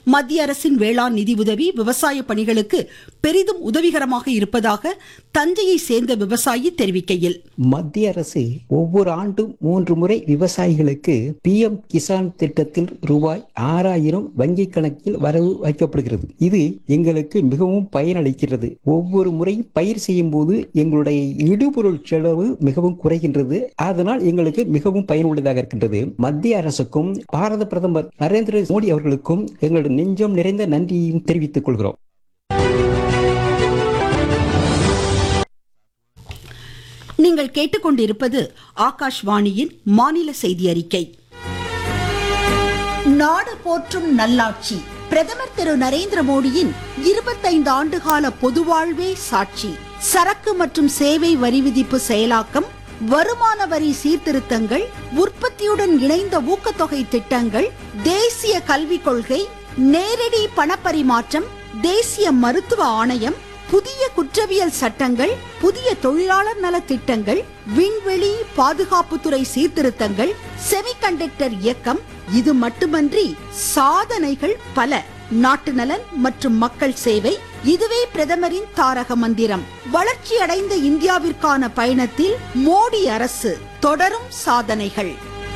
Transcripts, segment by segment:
மத்திய அரசின் வேளாண் நிதி உதவி விவசாய பணிகளுக்கு பெரிதும் உதவிகரமாக இருப்பதாக தஞ்சையை சேர்ந்த விவசாயி தெரிவிக்கையில் மத்திய அரசு ஒவ்வொரு ஆண்டும் மூன்று முறை விவசாயிகளுக்கு பிஎம் கிசான் திட்டத்தில் ரூபாய் ஆறாயிரம் வங்கி கணக்கில் வரவு வைக்கப்படுகிறது இது எங்களுக்கு மிகவும் பயனளிக்கிறது ஒவ்வொரு முறை பயிர் செய்யும் போது எங்களுடைய இடுபொருள் செலவு மிகவும் குறைகின்றது அதனால் எங்களுக்கு மிகவும் பயனுள்ளதாக இருக்கின்றது மத்திய அரசுக்கும் பாரத பிரதமர் நரேந்திர மோடி அவர்களுக்கும் எங்களுடைய நெஞ்சம் நிறைந்த நன்றியையும் தெரிவித்துக் கொள்கிறோம் நீங்கள் கேட்டுக்கொண்டிருப்பது ஆகாஷ்வாணியின் மாநில செய்தி அறிக்கை நாடு போற்றும் நல்லாட்சி பிரதமர் திரு நரேந்திர மோடியின் இருபத்தைந்து ஆண்டுகால பொதுவாழ்வே சாட்சி சரக்கு மற்றும் சேவை வரி விதிப்பு செயலாக்கம் வருமான வரி சீர்திருத்தங்கள் உற்பத்தியுடன் இணைந்த ஊக்கத்தொகை திட்டங்கள் தேசிய கல்விக் கொள்கை நேரடி பணப்பரிமாற்றம் தேசிய மருத்துவ ஆணையம் புதிய குற்றவியல் சட்டங்கள் புதிய தொழிலாளர் நல திட்டங்கள் விண்வெளி பாதுகாப்புத்துறை சீர்திருத்தங்கள் செமிகண்டக்டர் இயக்கம் இது மட்டுமன்றி சாதனைகள் பல நாட்டு நலன் மற்றும் மக்கள் சேவை இதுவே பிரதமரின் தாரக மந்திரம் வளர்ச்சியடைந்த இந்தியாவிற்கான பயணத்தில் மோடி அரசு தொடரும் சாதனைகள்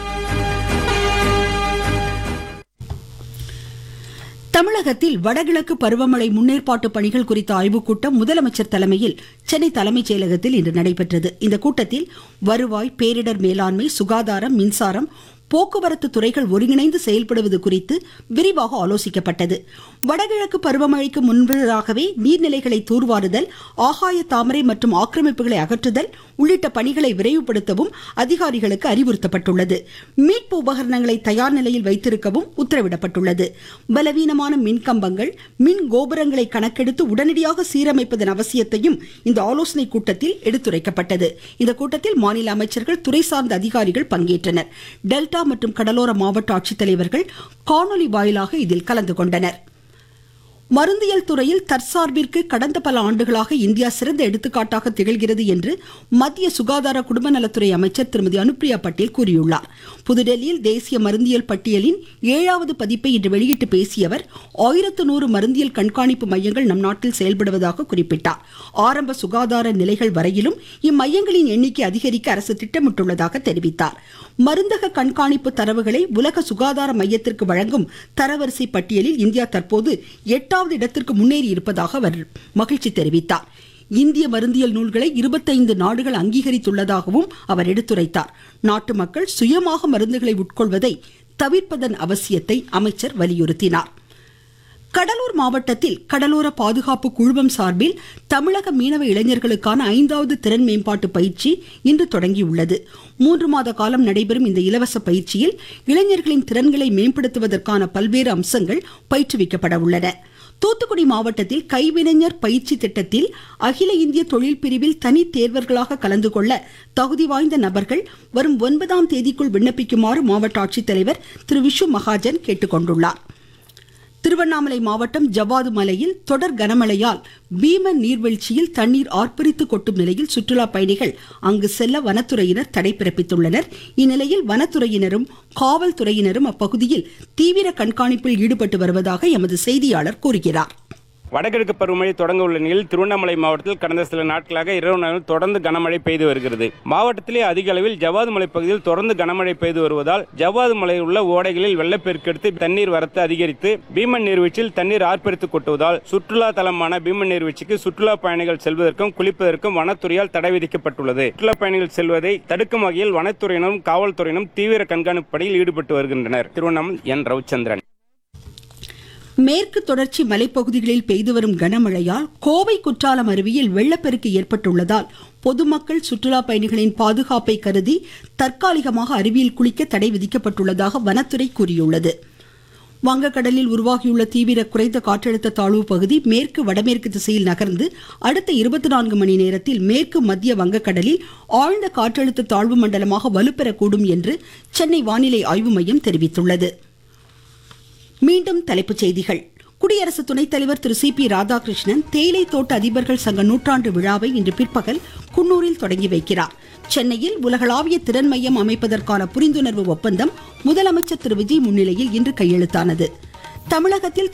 தமிழகத்தில் வடகிழக்கு பருவமழை முன்னேற்பாட்டு பணிகள் குறித்த ஆய்வுக் கூட்டம் முதலமைச்சர் தலைமையில் சென்னை தலைமைச் செயலகத்தில் இன்று நடைபெற்றது இந்த கூட்டத்தில் வருவாய் பேரிடர் மேலாண்மை சுகாதாரம் மின்சாரம் போக்குவரத்து துறைகள் ஒருங்கிணைந்து செயல்படுவது குறித்து விரிவாக ஆலோசிக்கப்பட்டது வடகிழக்கு பருவமழைக்கு முன்பதாகவே நீர்நிலைகளை தூர்வாருதல் ஆகாய தாமரை மற்றும் ஆக்கிரமிப்புகளை அகற்றுதல் உள்ளிட்ட பணிகளை விரைவுபடுத்தவும் அதிகாரிகளுக்கு அறிவுறுத்தப்பட்டுள்ளது மீட்பு உபகரணங்களை தயார் நிலையில் வைத்திருக்கவும் உத்தரவிடப்பட்டுள்ளது பலவீனமான மின் கம்பங்கள் மின் கோபுரங்களை கணக்கெடுத்து உடனடியாக சீரமைப்பதன் அவசியத்தையும் இந்த ஆலோசனை கூட்டத்தில் எடுத்துரைக்கப்பட்டது இந்த கூட்டத்தில் மாநில அமைச்சர்கள் துறை சார்ந்த அதிகாரிகள் பங்கேற்றனர் டெல்டா மற்றும் கடலோர மாவட்ட ஆட்சித்தலைவர்கள் காணொலி வாயிலாக இதில் கலந்து கொண்டனர் மருந்தியல் துறையில் தற்சார்பிற்கு கடந்த பல ஆண்டுகளாக இந்தியா சிறந்த எடுத்துக்காட்டாக திகழ்கிறது என்று மத்திய சுகாதார குடும்ப நலத்துறை அமைச்சர் திருமதி அனுப்பிரியா பட்டேல் கூறியுள்ளார் புதுடெல்லியில் தேசிய மருந்தியல் பட்டியலின் ஏழாவது பதிப்பை இன்று வெளியிட்டு பேசிய அவர் ஆயிரத்து நூறு மருந்தியல் கண்காணிப்பு மையங்கள் நம் நாட்டில் செயல்படுவதாக குறிப்பிட்டார் ஆரம்ப சுகாதார நிலைகள் வரையிலும் இம்மையங்களின் எண்ணிக்கை அதிகரிக்க அரசு திட்டமிட்டுள்ளதாக தெரிவித்தார் மருந்தக கண்காணிப்பு தரவுகளை உலக சுகாதார மையத்திற்கு வழங்கும் தரவரிசை பட்டியலில் இந்தியா தற்போது எட்டாவது இடத்திற்கு முன்னேறி இருப்பதாக அவர் மகிழ்ச்சி தெரிவித்தார் இந்திய மருந்தியல் நூல்களை இருபத்தைந்து நாடுகள் அங்கீகரித்துள்ளதாகவும் அவர் எடுத்துரைத்தார் நாட்டு மக்கள் சுயமாக மருந்துகளை உட்கொள்வதை தவிர்ப்பதன் அவசியத்தை அமைச்சர் வலியுறுத்தினார் கடலூர் மாவட்டத்தில் கடலோர பாதுகாப்பு குழுமம் சார்பில் தமிழக மீனவ இளைஞர்களுக்கான ஐந்தாவது திறன் மேம்பாட்டு பயிற்சி இன்று தொடங்கியுள்ளது மூன்று மாத காலம் நடைபெறும் இந்த இலவச பயிற்சியில் இளைஞர்களின் திறன்களை மேம்படுத்துவதற்கான பல்வேறு அம்சங்கள் பயிற்றுவிக்கப்பட உள்ளன தூத்துக்குடி மாவட்டத்தில் கைவினைஞர் பயிற்சி திட்டத்தில் அகில இந்திய தொழில் பிரிவில் தனி தேர்வர்களாக கலந்து கொள்ள தகுதி வாய்ந்த நபர்கள் வரும் ஒன்பதாம் தேதிக்குள் விண்ணப்பிக்குமாறு மாவட்ட ஆட்சித்தலைவர் திரு விஷு மகாஜன் கேட்டுக்கொண்டுள்ளார் திருவண்ணாமலை மாவட்டம் ஜவ்வாது மலையில் தொடர் கனமழையால் பீமன் நீர்வீழ்ச்சியில் தண்ணீர் ஆர்ப்பரித்து கொட்டும் நிலையில் சுற்றுலா பயணிகள் அங்கு செல்ல வனத்துறையினர் தடை பிறப்பித்துள்ளனர் இந்நிலையில் வனத்துறையினரும் காவல்துறையினரும் அப்பகுதியில் தீவிர கண்காணிப்பில் ஈடுபட்டு வருவதாக எமது செய்தியாளர் கூறுகிறார் வடகிழக்கு பருவமழை தொடங்க உள்ள நிலையில் திருவண்ணாமலை மாவட்டத்தில் கடந்த சில நாட்களாக இரவு நாளில் தொடர்ந்து கனமழை பெய்து வருகிறது மாவட்டத்திலே அதிக அளவில் ஜவ்வாது மலை பகுதியில் தொடர்ந்து கனமழை பெய்து வருவதால் ஜவ்வாது மலையில் உள்ள ஓடைகளில் வெள்ளப்பெருக்கெடுத்து தண்ணீர் வரத்து அதிகரித்து பீமன் நீர்வீழ்ச்சியில் தண்ணீர் ஆர்ப்பரித்து கொட்டுவதால் சுற்றுலா தலமான பீமன் நீர்வீழ்ச்சிக்கு சுற்றுலா பயணிகள் செல்வதற்கும் குளிப்பதற்கும் வனத்துறையால் தடை விதிக்கப்பட்டுள்ளது சுற்றுலா பயணிகள் செல்வதை தடுக்கும் வகையில் வனத்துறையினரும் காவல்துறையினரும் தீவிர கண்காணிப்பு பணியில் ஈடுபட்டு வருகின்றனர் திருவண்ணாமலை என் ரவிச்சந்திரன் மேற்கு தொடர்ச்சி மலைப்பகுதிகளில் பெய்து வரும் கனமழையால் கோவை குற்றாலம் அருவியில் வெள்ளப்பெருக்கு ஏற்பட்டுள்ளதால் பொதுமக்கள் சுற்றுலா பயணிகளின் பாதுகாப்பை கருதி தற்காலிகமாக அருவியில் குளிக்க தடை விதிக்கப்பட்டுள்ளதாக வனத்துறை கூறியுள்ளது வங்கக்கடலில் உருவாகியுள்ள தீவிர குறைந்த காற்றழுத்த தாழ்வு பகுதி மேற்கு வடமேற்கு திசையில் நகர்ந்து அடுத்த இருபத்தி நான்கு மணி நேரத்தில் மேற்கு மத்திய வங்கக்கடலில் ஆழ்ந்த காற்றழுத்த தாழ்வு மண்டலமாக வலுப்பெறக்கூடும் என்று சென்னை வானிலை ஆய்வு மையம் தெரிவித்துள்ளது மீண்டும் தலைப்புச் செய்திகள் குடியரசு துணைத் தலைவர் திரு சி பி ராதாகிருஷ்ணன் தேயிலை தோட்ட அதிபர்கள் சங்க நூற்றாண்டு விழாவை இன்று பிற்பகல் குன்னூரில் தொடங்கி வைக்கிறார் சென்னையில் உலகளாவிய திறன் மையம் அமைப்பதற்கான புரிந்துணர்வு ஒப்பந்தம் முதலமைச்சர் திரு விஜய் முன்னிலையில் இன்று கையெழுத்தானது தமிழகத்தில்